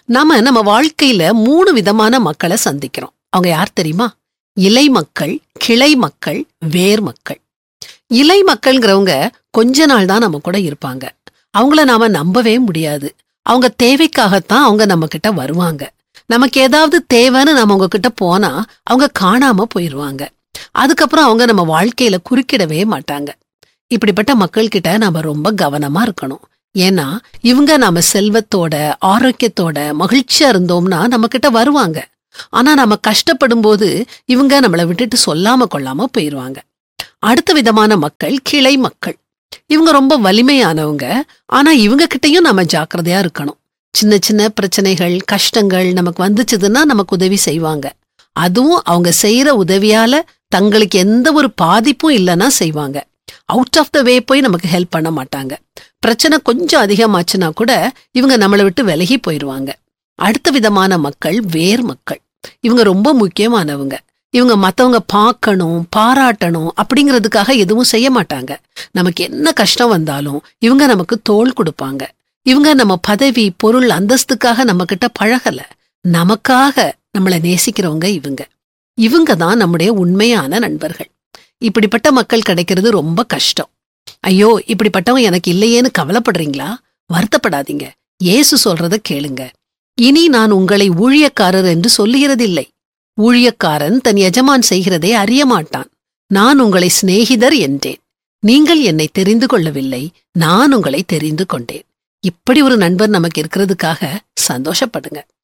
நாம நம்ம வாழ்க்கையில மூணு விதமான மக்களை சந்திக்கிறோம் அவங்க யார் தெரியுமா இலை மக்கள் கிளை மக்கள் வேர் மக்கள் இலை மக்கள்ங்கிறவங்க கொஞ்ச நாள் தான் நம்ம கூட இருப்பாங்க அவங்கள நாம நம்பவே முடியாது அவங்க தேவைக்காகத்தான் அவங்க நம்ம கிட்ட வருவாங்க நமக்கு ஏதாவது தேவைன்னு நம்ம அவங்க கிட்ட போனா அவங்க காணாம போயிருவாங்க அதுக்கப்புறம் அவங்க நம்ம வாழ்க்கையில குறுக்கிடவே மாட்டாங்க இப்படிப்பட்ட மக்கள் கிட்ட நாம ரொம்ப கவனமா இருக்கணும் ஏன்னா இவங்க நாம செல்வத்தோட ஆரோக்கியத்தோட மகிழ்ச்சியா இருந்தோம்னா நம்ம கிட்ட வருவாங்க ஆனா நாம கஷ்டப்படும் போது இவங்க நம்மளை விட்டுட்டு சொல்லாம கொள்ளாம போயிருவாங்க அடுத்த விதமான மக்கள் கிளை மக்கள் இவங்க ரொம்ப வலிமையானவங்க ஆனா இவங்க கிட்டயும் நாம ஜாக்கிரதையா இருக்கணும் சின்ன சின்ன பிரச்சனைகள் கஷ்டங்கள் நமக்கு வந்துச்சுதுன்னா நமக்கு உதவி செய்வாங்க அதுவும் அவங்க செய்யற உதவியால தங்களுக்கு எந்த ஒரு பாதிப்பும் இல்லைன்னா செய்வாங்க அவுட் ஆஃப் த வே போய் நமக்கு ஹெல்ப் பண்ண மாட்டாங்க பிரச்சனை கொஞ்சம் அதிகமாச்சுன்னா கூட இவங்க நம்மளை விட்டு விலகி போயிருவாங்க அடுத்த விதமான மக்கள் வேர் மக்கள் இவங்க ரொம்ப முக்கியமானவங்க இவங்க மத்தவங்க பார்க்கணும் பாராட்டணும் அப்படிங்கிறதுக்காக எதுவும் செய்ய மாட்டாங்க நமக்கு என்ன கஷ்டம் வந்தாலும் இவங்க நமக்கு தோள் கொடுப்பாங்க இவங்க நம்ம பதவி பொருள் அந்தஸ்துக்காக நம்ம கிட்ட பழகல நமக்காக நம்மளை நேசிக்கிறவங்க இவங்க இவங்க தான் நம்முடைய உண்மையான நண்பர்கள் இப்படிப்பட்ட மக்கள் கிடைக்கிறது ரொம்ப கஷ்டம் ஐயோ இப்படிப்பட்டவங்க எனக்கு இல்லையேன்னு கவலைப்படுறீங்களா வருத்தப்படாதீங்க இயேசு சொல்றத கேளுங்க இனி நான் உங்களை ஊழியக்காரர் என்று சொல்லுகிறதில்லை ஊழியக்காரன் தன் எஜமான் செய்கிறதை அறிய மாட்டான் நான் உங்களை சிநேகிதர் என்றேன் நீங்கள் என்னை தெரிந்து கொள்ளவில்லை நான் உங்களை தெரிந்து கொண்டேன் இப்படி ஒரு நண்பர் நமக்கு இருக்கிறதுக்காக சந்தோஷப்படுங்க